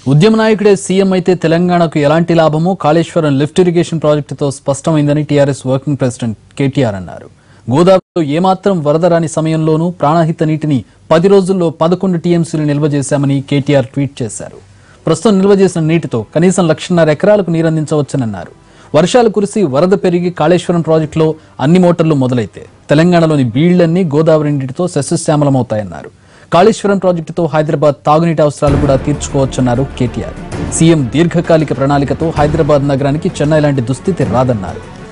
ఉద్యమ నాయకుడే సీఎం అయితే తెలంగాణకు ఎలాంటి లాభమో కాళేశ్వరం లిఫ్ట్ ఇరిగేషన్ ప్రాజెక్టుతో స్పష్టమైందని టీఆర్ఎస్ వర్కింగ్ ప్రెసిడెంట్ కేటీఆర్ అన్నారు గోదావరిలో ఏమాత్రం వరద రాని సమయంలోనూ ప్రాణహిత నీటిని పది రోజుల్లో పదకొండు టీఎంసీలు నిల్వ చేశామని కేటీఆర్ ట్వీట్ చేశారు ప్రస్తుతం నిల్వ చేసిన నీటితో కనీసం లక్షన్నర ఎకరాలకు నీరందించవచ్చనన్నారు వర్షాలు కురిసి వరద పెరిగి కాళేశ్వరం ప్రాజెక్టులో అన్ని మోటార్లు మొదలైతే తెలంగాణలోని బీళ్లన్నీ గోదావరి నీటితో సస్యశ్యామలమవుతాయన్నారు కాళేశ్వరం ప్రాజెక్టుతో హైదరాబాద్ తాగునీటి అవసరాలు కూడా తీర్చుకోవచ్చన్నారు కేటీఆర్ సీఎం దీర్ఘకాలిక ప్రణాళికతో హైదరాబాద్ నగరానికి చెన్నై లాంటి దుస్థితి రాదన్నారు